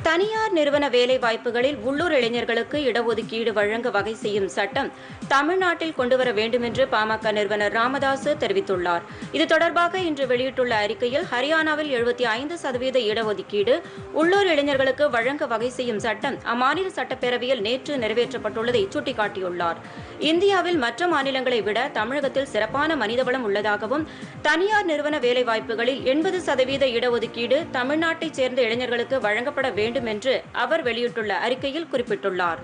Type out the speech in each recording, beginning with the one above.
தனியார் நிறுவன வேலை வாய்ப்புகளில் உள்ளூர் இளைஞர்களுக்கு இடஒதுக்கீடு வழங்க வகை செய்யும் சட்டம் தமிழ்நாட்டில் கொண்டுவர வேண்டும் என்று பாமக நிறுவனர் ராமதாசு தெரிவித்துள்ளார் இது தொடர்பாக இன்று வெளியிட்டுள்ள அறிக்கையில் ஹரியானாவில் எழுபத்தி ஐந்து சதவீத இடஒதுக்கீடு உள்ளூர் இளைஞர்களுக்கு வழங்க வகை செய்யும் சட்டம் அம்மாநில சட்டப்பேரவையில் நேற்று நிறைவேற்றப்பட்டுள்ளதை சுட்டிக்காட்டியுள்ளார் இந்தியாவில் மற்ற மாநிலங்களை விட தமிழகத்தில் சிறப்பான மனிதவளம் உள்ளதாகவும் தனியார் நிறுவன வேலைவாய்ப்புகளில் எண்பது சதவீத இடஒதுக்கீடு தமிழ்நாட்டைச் சேர்ந்த இளைஞர்களுக்கு வழங்கப்பட வேண்டும் என்று அவர் வெளியிட்டுள்ள அறிக்கையில் குறிப்பிட்டுள்ளார்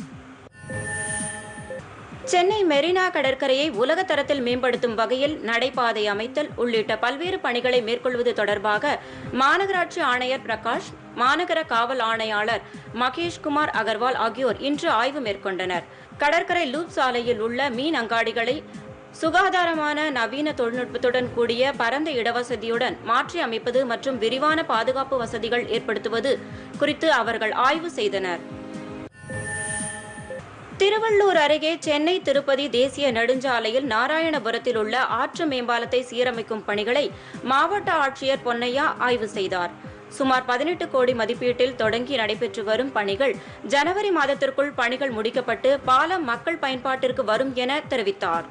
சென்னை மெரினா கடற்கரையை உலக தரத்தில் மேம்படுத்தும் வகையில் நடைபாதை அமைத்தல் உள்ளிட்ட பல்வேறு பணிகளை மேற்கொள்வது தொடர்பாக மாநகராட்சி ஆணையர் பிரகாஷ் மாநகர காவல் ஆணையாளர் மகேஷ்குமார் அகர்வால் ஆகியோர் இன்று ஆய்வு மேற்கொண்டனர் கடற்கரை லூப் சாலையில் உள்ள மீன் அங்காடிகளை சுகாதாரமான நவீன தொழில்நுட்பத்துடன் கூடிய பரந்த இடவசதியுடன் மாற்றி அமைப்பது மற்றும் விரிவான பாதுகாப்பு வசதிகள் ஏற்படுத்துவது குறித்து அவர்கள் ஆய்வு செய்தனர் திருவள்ளூர் அருகே சென்னை திருப்பதி தேசிய நெடுஞ்சாலையில் நாராயணபுரத்தில் உள்ள ஆற்று மேம்பாலத்தை சீரமைக்கும் பணிகளை மாவட்ட ஆட்சியர் பொன்னையா ஆய்வு செய்தார் சுமார் பதினெட்டு கோடி மதிப்பீட்டில் தொடங்கி நடைபெற்று வரும் பணிகள் ஜனவரி மாதத்திற்குள் பணிகள் முடிக்கப்பட்டு பாலம் மக்கள் பயன்பாட்டிற்கு வரும் என தெரிவித்தார்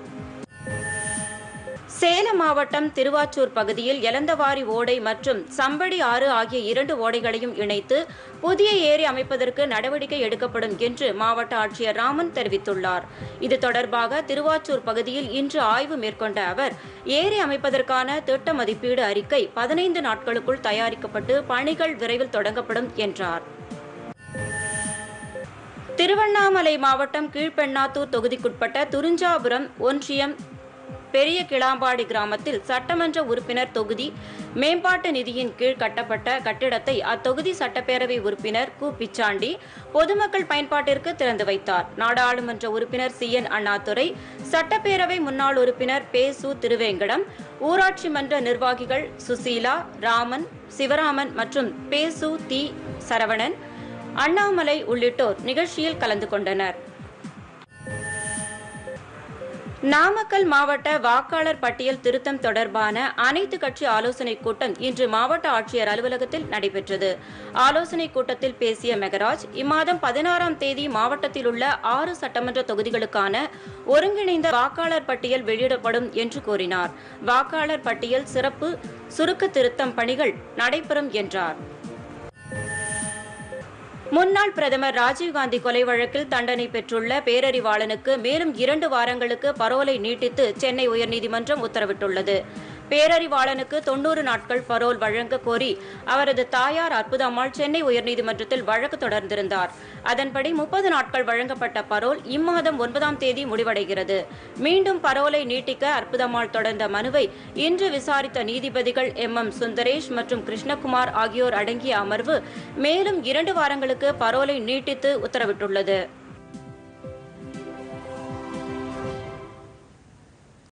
சேலம் மாவட்டம் திருவாச்சூர் பகுதியில் எலந்தவாரி ஓடை மற்றும் சம்படி ஆறு ஆகிய இரண்டு ஓடைகளையும் இணைத்து புதிய ஏரி அமைப்பதற்கு நடவடிக்கை எடுக்கப்படும் என்று மாவட்ட ஆட்சியர் ராமன் தெரிவித்துள்ளார் இது தொடர்பாக திருவாச்சூர் பகுதியில் இன்று ஆய்வு மேற்கொண்ட அவர் ஏரி அமைப்பதற்கான திட்ட மதிப்பீடு அறிக்கை பதினைந்து நாட்களுக்குள் தயாரிக்கப்பட்டு பணிகள் விரைவில் தொடங்கப்படும் என்றார் திருவண்ணாமலை மாவட்டம் கீழ்பெண்ணாத்தூர் தொகுதிக்குட்பட்ட துறிஞ்சாபுரம் ஒன்றியம் பெரிய கிளாம்பாடி கிராமத்தில் சட்டமன்ற உறுப்பினர் தொகுதி மேம்பாட்டு நிதியின் கீழ் கட்டப்பட்ட கட்டிடத்தை அத்தொகுதி சட்டப்பேரவை உறுப்பினர் கு பிச்சாண்டி பொதுமக்கள் பயன்பாட்டிற்கு திறந்து வைத்தார் நாடாளுமன்ற உறுப்பினர் சி என் அண்ணாதுரை சட்டப்பேரவை முன்னாள் உறுப்பினர் பே சு திருவேங்கடம் ஊராட்சி மன்ற நிர்வாகிகள் சுசீலா ராமன் சிவராமன் மற்றும் பே சு தி சரவணன் அண்ணாமலை உள்ளிட்டோர் நிகழ்ச்சியில் கலந்து கொண்டனர் நாமக்கல் மாவட்ட வாக்காளர் பட்டியல் திருத்தம் தொடர்பான அனைத்து கட்சி ஆலோசனைக் கூட்டம் இன்று மாவட்ட ஆட்சியர் அலுவலகத்தில் நடைபெற்றது ஆலோசனைக் கூட்டத்தில் பேசிய மெகராஜ் இம்மாதம் பதினாறாம் தேதி மாவட்டத்தில் உள்ள ஆறு சட்டமன்ற தொகுதிகளுக்கான ஒருங்கிணைந்த வாக்காளர் பட்டியல் வெளியிடப்படும் என்று கூறினார் வாக்காளர் பட்டியல் சிறப்பு சுருக்க திருத்தம் பணிகள் நடைபெறும் என்றார் முன்னாள் பிரதமர் ராஜீவ்காந்தி கொலை வழக்கில் தண்டனை பெற்றுள்ள பேரறிவாளனுக்கு மேலும் இரண்டு வாரங்களுக்கு பரோலை நீட்டித்து சென்னை உயர்நீதிமன்றம் உத்தரவிட்டுள்ளது பேரறிவாளனுக்கு தொன்னூறு நாட்கள் பரோல் வழங்க கோரி அவரது தாயார் அற்புதம்மாள் சென்னை உயர்நீதிமன்றத்தில் வழக்கு தொடர்ந்திருந்தார் அதன்படி முப்பது நாட்கள் வழங்கப்பட்ட பரோல் இம்மாதம் ஒன்பதாம் தேதி முடிவடைகிறது மீண்டும் பரோலை நீட்டிக்க அற்புதம்மாள் தொடர்ந்த மனுவை இன்று விசாரித்த நீதிபதிகள் எம் எம் சுந்தரேஷ் மற்றும் கிருஷ்ணகுமார் ஆகியோர் அடங்கிய அமர்வு மேலும் இரண்டு வாரங்களுக்கு பரோலை நீட்டித்து உத்தரவிட்டுள்ளது